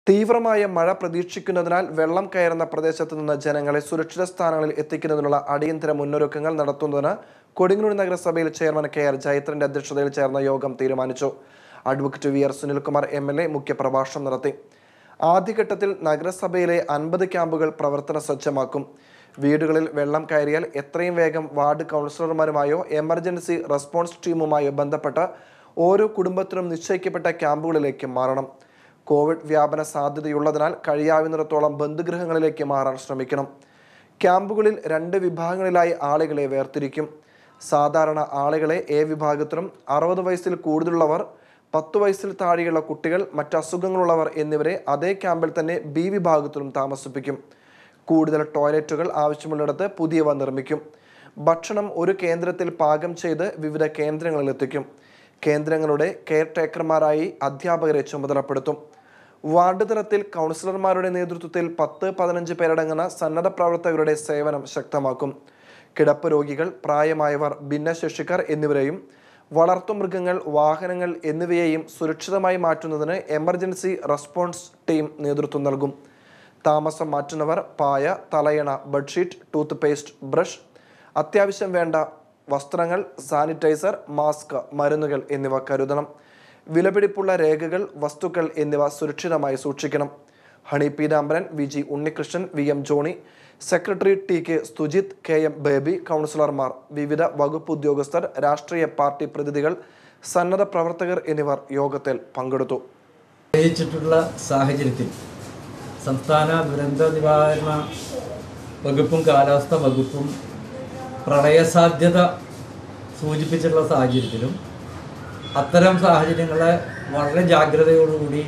തീവ്രമായ മഴ പ്രതീക്ഷിക്കുന്നതിനാൽ വെള്ളം കയറുന്ന പ്രദേശത്ത് നിന്ന് ജനങ്ങളെ സുരക്ഷിത സ്ഥാനങ്ങളിൽ എത്തിക്കുന്നതിനുള്ള അടിയന്തര മുന്നൊരുക്കങ്ങൾ നടത്തുന്നതിന് കൊടുങ്ങല്ലൂർ നഗരസഭയിൽ ചെയർമാൻ കെ ആർ ജയത്രന്റെ അധ്യക്ഷതയിൽ ചേർന്ന യോഗം തീരുമാനിച്ചു advocate V R Sunilkumar M L A മുഖ്യപ്രഭാഷണം നടത്തി ആദ്യഘട്ടത്തിൽ നഗരസഭയിലെ അൻപത് ക്യാമ്പുകൾ പ്രവർത്തന സജ്ജമാക്കും വീടുകളിൽ വെള്ളം കയറിയാൽ എത്രയും വേഗം വാർഡ് കൗൺസിലർമാരുമായോ എമർജൻസി റെസ്പോൺസ് ടീമുമായോ ബന്ധപ്പെട്ട് ഓരോ കുടുംബത്തിനും നിശ്ചയിക്കപ്പെട്ട ക്യാമ്പുകളിലേക്ക് മാറണം കോവിഡ് വ്യാപന സാധ്യതയുള്ളതിനാൽ കഴിയാവുന്നിടത്തോളം ബന്ധുഗൃഹങ്ങളിലേക്ക് മാറാൻ ശ്രമിക്കണം ക്യാമ്പുകളിൽ രണ്ട് വിഭാഗങ്ങളിലായി ആളുകളെ വേർതിരിക്കും സാധാരണ ആളുകളെ എ വിഭാഗത്തിലും അറുപത് വയസ്സിൽ കൂടുതലുള്ളവർ പത്ത് വയസ്സിൽ താഴെയുള്ള കുട്ടികൾ മറ്റ് അസുഖങ്ങളുള്ളവർ എന്നിവരെ അതേ ക്യാമ്പിൽ തന്നെ ബി വിഭാഗത്തിലും താമസിപ്പിക്കും കൂടുതൽ ടോയ്ലറ്റുകൾ ആവശ്യമുള്ളിടത്ത് പുതിയവ നിർമ്മിക്കും ഭക്ഷണം ഒരു കേന്ദ്രത്തിൽ പാകം ചെയ്ത് വിവിധ കേന്ദ്രങ്ങളിൽ എത്തിക്കും കേന്ദ്രങ്ങളുടെ കെയർ ടേക്കർമാരായി അധ്യാപകരെ ചുമതലപ്പെടുത്തും വാർഡ് തലത്തിൽ കൗൺസിലർമാരുടെ നേതൃത്വത്തിൽ പത്ത് പതിനഞ്ച് പേരടങ്ങുന്ന സന്നദ്ധ പ്രവർത്തകരുടെ സേവനം ശക്തമാക്കും കിടപ്പ് രോഗികൾ പ്രായമായവർ ഭിന്നശേഷിക്കാർ എന്നിവരെയും വളർത്തുമൃഗങ്ങൾ വാഹനങ്ങൾ എന്നിവയെയും സുരക്ഷിതമായി മാറ്റുന്നതിന് എമർജൻസി റെസ്പോൺസ് ടീം നേതൃത്വം നൽകും താമസം മാറ്റുന്നവർ പായ തലയണ ബെഡ്ഷീറ്റ് ടൂത്ത് പേസ്റ്റ് ബ്രഷ് അത്യാവശ്യം വേണ്ട വസ്ത്രങ്ങൾ സാനിറ്റൈസർ മാസ്ക് മരുന്നുകൾ എന്നിവ കരുതണം വിലപിടിപ്പുള്ള രേഖകൾ വസ്തുക്കൾ എന്നിവ സുരക്ഷിതമായി സൂക്ഷിക്കണം Honey Peethambaran V G Unnikrishnan V M Johnny secretary T K Sujith K M Baby കൗൺസിലർമാർ വിവിധ വകുപ്പ് ഉദ്യോഗസ്ഥർ രാഷ്ട്രീയ പാർട്ടി പ്രതിനിധികൾ സന്നദ്ധ പ്രവർത്തകർ എന്നിവർ യോഗത്തിൽ പങ്കെടുത്തു നിശ്ചയിച്ചിട്ടുള്ള സാഹചര്യത്തിൽ സംസ്ഥാന ദുരന്ത നിവാരണ വകുപ്പും കാലാവസ്ഥ വകുപ്പും പ്രളയ സാധ്യത സൂചിപ്പിച്ചിട്ടുള്ള സാഹചര്യത്തിലും അത്തരം സാഹചര്യങ്ങളെ വളരെ ജാഗ്രതയോടുകൂടി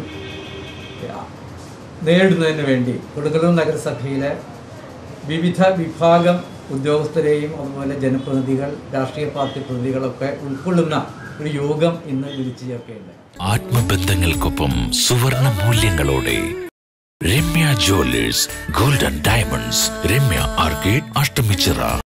നേരിടുന്നതിന് വേണ്ടി കൊടുങ്ങല്ലൂർ നഗരസഭയിലെ വിവിധ വിഭാഗം ഉദ്യോഗസ്ഥരെയും അതുപോലെ ജനപ്രതിനിധികൾ രാഷ്ട്രീയ പാർട്ടി പ്രതിനിധികളൊക്കെ ഉൾക്കൊള്ളുന്ന ഒരു യോഗം ഇന്ന് വിളിച്ചു ചേർക്കുകയുണ്ടായി ആത്മബന്ധങ്ങൾക്കൊപ്പം സുവർണ മൂല്യങ്ങളോടെ Ramya jewellers golden diamonds Ramya arcade Ashtamichira